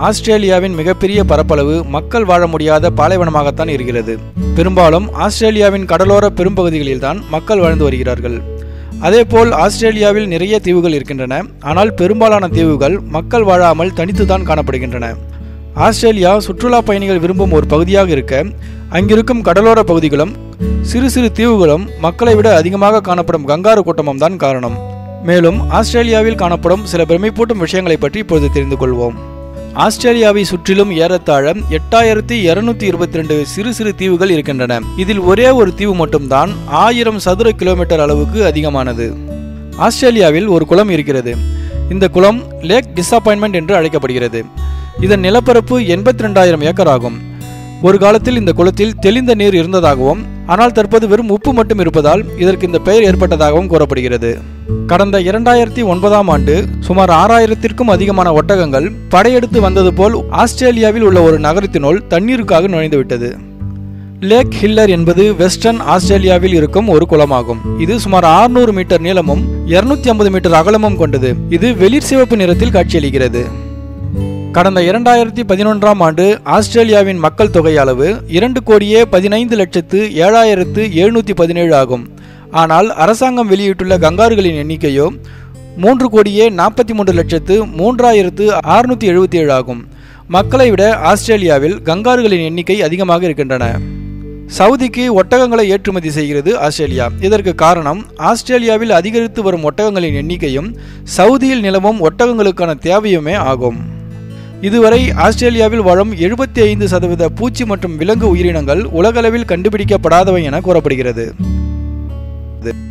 ஆஸ்திரேலியாவின் மிகப்பெரிய பரப்பளவு மக்கள் வாழ முடியாத பாலைவனமாகத்தான் இருக்கிறது பெரும்பாலும் ஆஸ்திரேலியாவின் கடலோர பெரும்பகுதிகளில்தான் மக்கள் வாழ்ந்து வருகிறார்கள் அதேபோல் ஆஸ்திரேலியாவில் நிறைய தீவுகள் இருக்கின்றன ஆனால் பெரும்பாலான தீவுகள் மக்கள் வாழாமல் தனித்துதான் காணப்படுகின்றன ஆஸ்திரேலியா சுற்றுலா பயணிகள் விரும்பும் ஒரு பகுதியாக இருக்க அங்கிருக்கும் கடலோர பகுதிகளும் சிறு சிறு தீவுகளும் மக்களை விட அதிகமாக காணப்படும் கங்காரு கூட்டமும் தான் காரணம் மேலும் ஆஸ்திரேலியாவில் காணப்படும் சில பிரமிப்பூட்டும் விஷயங்களை பற்றி இப்பொழுது தெரிந்து கொள்வோம் ஆஸ்திரேலியாவை சுற்றிலும் ஏறத்தாழ எட்டாயிரத்தி இருநூத்தி இருபத்தி ரெண்டு சிறு சிறு தீவுகள் இருக்கின்றன இதில் ஒரே ஒரு தீவு மட்டும்தான் ஆயிரம் சதுர கிலோமீட்டர் அளவுக்கு அதிகமானது ஆஸ்திரேலியாவில் ஒரு குளம் இருக்கிறது இந்த குளம் லேக் டிஸப்பாயின்மெண்ட் என்று அழைக்கப்படுகிறது இதன் நிலப்பரப்பு எண்பத்தி ரெண்டாயிரம் ஏக்கர் ஆகும் ஒரு காலத்தில் இந்த குளத்தில் தெளிந்த நீர் இருந்ததாகவும் ஆனால் தற்போது வெறும் உப்பு மட்டும் இருப்பதால் இதற்கு இந்த பெயர் ஏற்பட்டதாகவும் கூறப்படுகிறது கடந்த இரண்டாயிரத்தி ஒன்பதாம் ஆண்டு சுமார் ஆறாயிரத்திற்கும் அதிகமான ஒட்டகங்கள் படையெடுத்து வந்தது போல் ஆஸ்திரேலியாவில் உள்ள ஒரு நகரத்தினுள் தண்ணீருக்காக நுழைந்துவிட்டது லேக் ஹில்லர் என்பது வெஸ்டர்ன் ஆஸ்திரேலியாவில் இருக்கும் ஒரு குளமாகும் இது சுமார் 600 மீட்டர் நீளமும் 250 ஐம்பது மீட்டர் அகலமும் கொண்டது இது வெளிர் சிவப்பு நிறத்தில் காட்சியளிக்கிறது கடந்த இரண்டாயிரத்தி பதினொன்றாம் ஆண்டு ஆஸ்திரேலியாவின் மக்கள் தொகை அளவு இரண்டு கோடியே பதினைந்து லட்சத்து ஏழாயிரத்து எழுநூற்றி பதினேழு ஆகும் ஆனால் அரசாங்கம் வெளியிட்டுள்ள கங்காருகளின் எண்ணிக்கையோ மூன்று கோடியே நாற்பத்தி மூன்று லட்சத்து மூன்றாயிரத்து அறுநூற்றி எழுபத்தி ஏழு ஆகும் மக்களை விட ஆஸ்திரேலியாவில் கங்காருகளின் எண்ணிக்கை அதிகமாக இருக்கின்றன சவுதிக்கு ஒட்டகங்களை ஏற்றுமதி செய்கிறது ஆஸ்திரேலியா இதற்கு காரணம் ஆஸ்திரேலியாவில் அதிகரித்து வரும் ஒட்டகங்களின் எண்ணிக்கையும் சவுதியில் நிலவும் ஒட்டகங்களுக்கான தேவையுமே ஆகும் இதுவரை ஆஸ்திரேலியாவில் வாழும் எழுபத்தி ஐந்து சதவீத பூச்சி மற்றும் விலங்கு உயிரினங்கள் உலகளவில் கண்டுபிடிக்கப்படாதவை என கூறப்படுகிறது